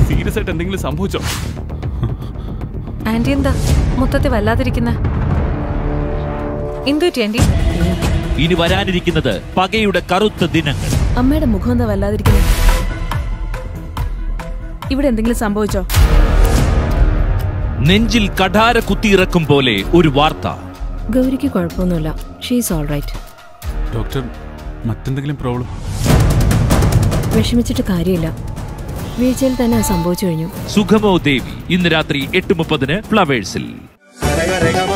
serious ആയിട്ട് എന്തെങ്കിലും സംഭവിച്ചോ anti എന്താ മൊത്തത്തിൽ വല്ലാതിരിക്കുന്ന എന്തുപറ്റി ആന്റി ഇനി വരാനിരിക്കുന്നത് പകയുടെ കറുത്ത ദിനങ്ങൾ അമ്മയുടെ മുഖം എന്താ വല്ലാതിരിക്കുന്നത് ഇവിടെ എന്തെങ്കിലും സംഭവിച്ചോ നെഞ്ചിൽ കഠാര കുത്തിയിറക്കും പോലെ ഒരു വാർത്ത ഗൗരിക്ക് കുഴപ്പമൊന്നുമില്ല ഷീസ് ഓൾ റൈറ്റ് ഡോക്ടർ മറ്റെന്തെങ്കിലും പ്രോബ്ലം വിഷമിച്ചിട്ട് കാര്യമില്ല വീഴ്ചയിൽ തന്നെ അത് സംഭവിച്ചു കഴിഞ്ഞു സുഖമോ ദേവി ഇന്ന് രാത്രി എട്ട് മുപ്പതിന് ഫ്ലവേഴ്സിൽ രേഖ രേഖ